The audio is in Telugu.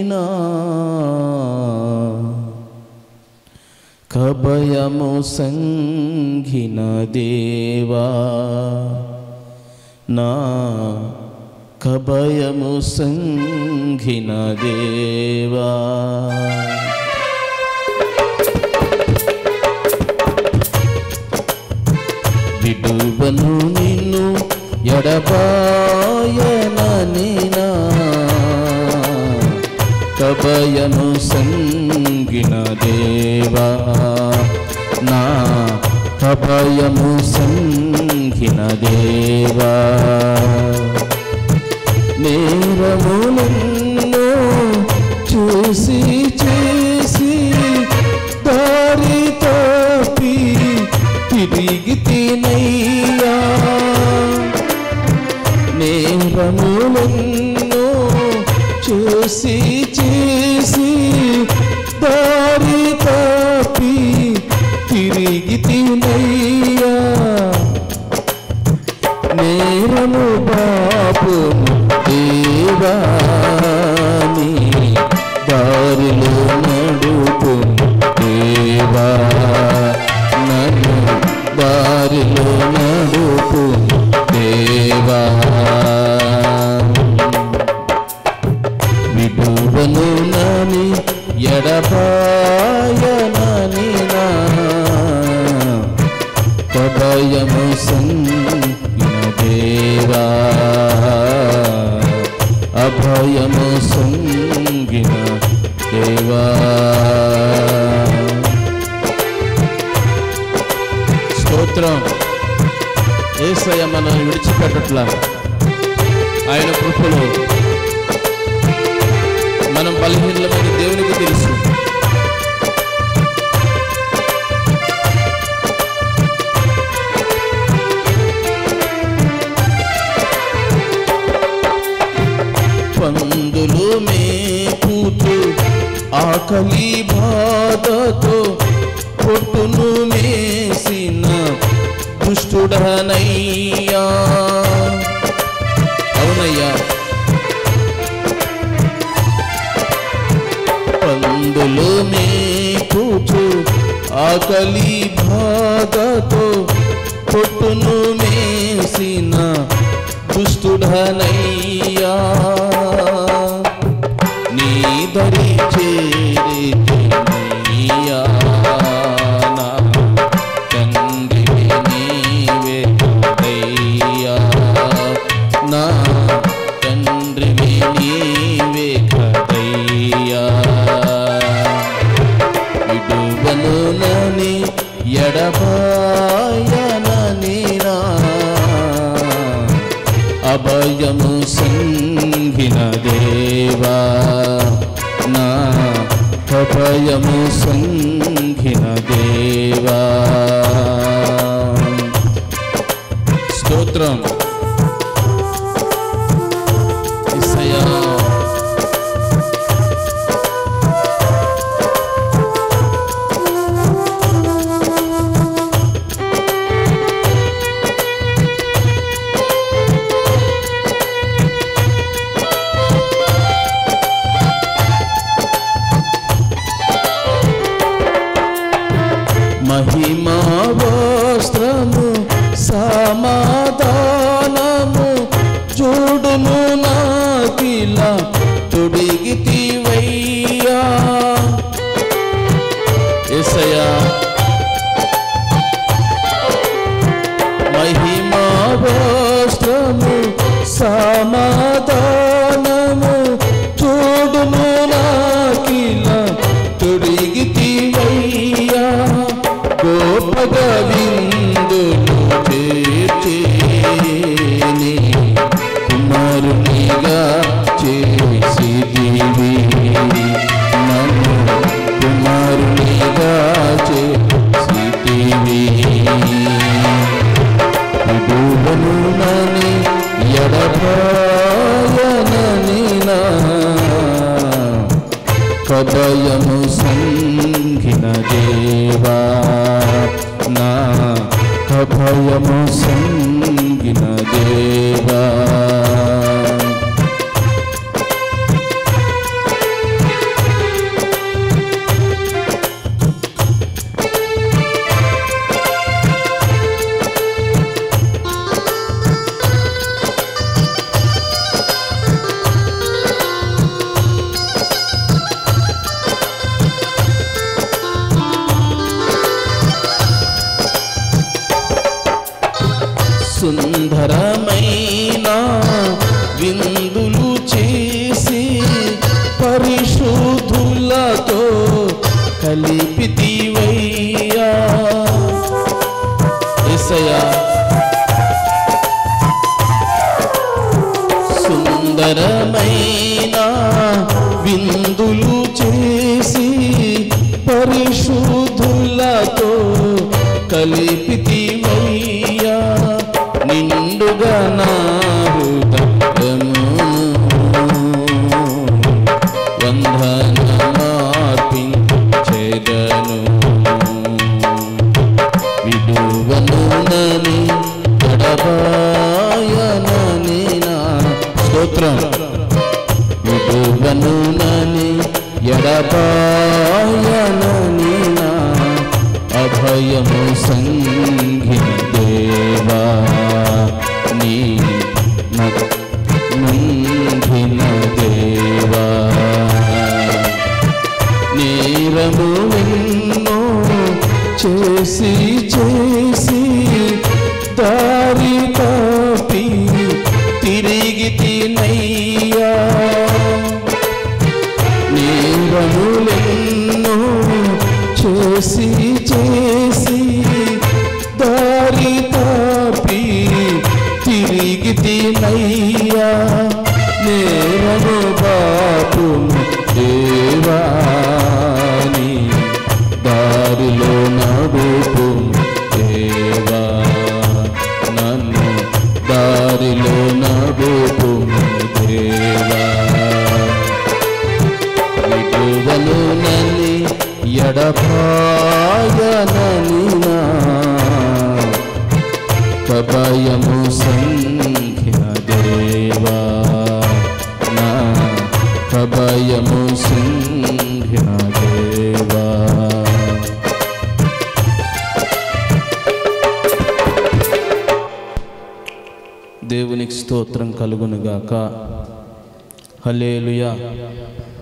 నీనా కభయము సంఘిన దేవా నా కభయము సంఘిన దేవా విడువను నిన్ను ఎడబాయననినా కభయము సంగిన దేవా నా కభయము సంగిన దేవా నేరములెన్నో చూసి చేసి దారి తప్పి తిరిగి తినయ్యా నేరములెన్నో చూసి చేసి దారి తప్పి తిరిగి తినయ్యా నేరము బాపును దేవాని దారిలో నడుపు దేవా నన్ను దారిలో నడుపు దేవా విడువను నని ఎడపాయనని నా కభయము సంగిన దేవా అభయము సంగిన దేవా స్తోత్రం ఏసయ్య మనల్ని విడిచిపెట్టట్లా ఆయన కృపలో మనం బలహీనమైన దేవునికి తెలుసు పందులు మేపుతూ ఆకలి బాధతో పొట్టును మేసిన దుష్టుడనయ్యా అవునయ్యా పందులు మేపుతూ ఆకలి బాధతో పొట్టును మేసిన దుష్టుడనయ్యా నీ దరి చేరినయ్యా నా తండ్రి నీవే కదయ్యా నా తండ్రి నీవే కదయ్యా విడువను నని ఎడబాయనని నా అభయము సంగిన దేవా నా అభయము సంగిన దేవా స్తోత్రం యేసయ్యా. మహిమా వస్త్రము సమాధానము చూడుము నాకిలా తొడిగితివయ్యా ఎసయా మహిమా వస్త్రము సమాధానము చూడుము నాకిలా తొడిగితివయ్యా గోపగా విందులు చేర్చేని కుమారునిగా చేసిదివి నన్ను కుమారునిగా చేసిదివి విడువను నని ఎడబాయనని నా కదయము సంగిన దేవా నా కభయము సంగిన దేవా సుందరమైన విందులు చేసి పరిశుద్ధులతో కలిపితివయ్యా యేసయ్యా సుందరమైన విందులు చేసి పరిశుద్ధులతో కలిపితివయ్యా నిండుగా నా హృదయము వందనమార్పించెదను విడువను నని గడబాయనని నా స్తోత్రం విడువను నని ఎడబాయనని నా అభయము సంగిన దేవా నీ నందిన దేవా నేరము ఎన్నో చేసి చేసి దారి తప్పి తిరిగి తినయ్యా నేరములెన్నో చేసి చేసి దారి తప్పి తిరిగి తినయ్యా నేరము బాపు దేవాని దారిలో నడుపు దేవా నన్ను దారిలో నడుపు దేవా విడువను నని ఎడపాయనని నా కభయము సంఖ్య దేవా నా కభయము సంఖ్య దేవా దేవునికి స్తోత్రం కలుగునుగాక హలేలుయా